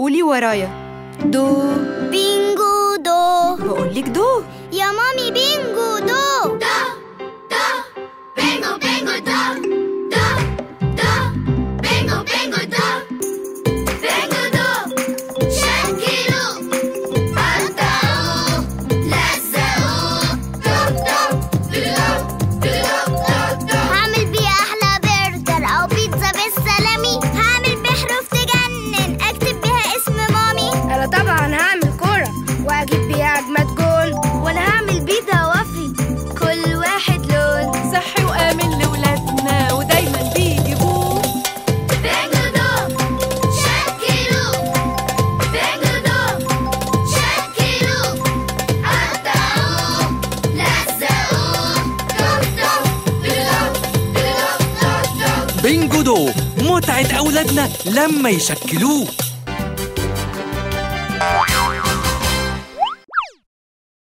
قولي ورايا دو بينجو دو بقولك دو يا مامي بينجو دو Bingo, bingo, da, da, da. Bingo, bingo, da. Bingo, do. شكلوا قطعوا لزقوا دو دو دو دو دو دو هعمل بيه احلى برجر او بيتزا بالسلامي هعمل بيه حروف تجنن اكتب بيها اسم مامي انا طبعا هعمل كوره واجيب بيها اجمد جول وانا هعمل بيه ضوافري كل واحد لون صحي وآمن لولادنا ودايما بيجيبوه بينجو دو شكلوا بينجو دو شكلوا قطعوا لزقوا دو دو دو دو دو دو بينجو دو متعة أولادنا لما يشكلوه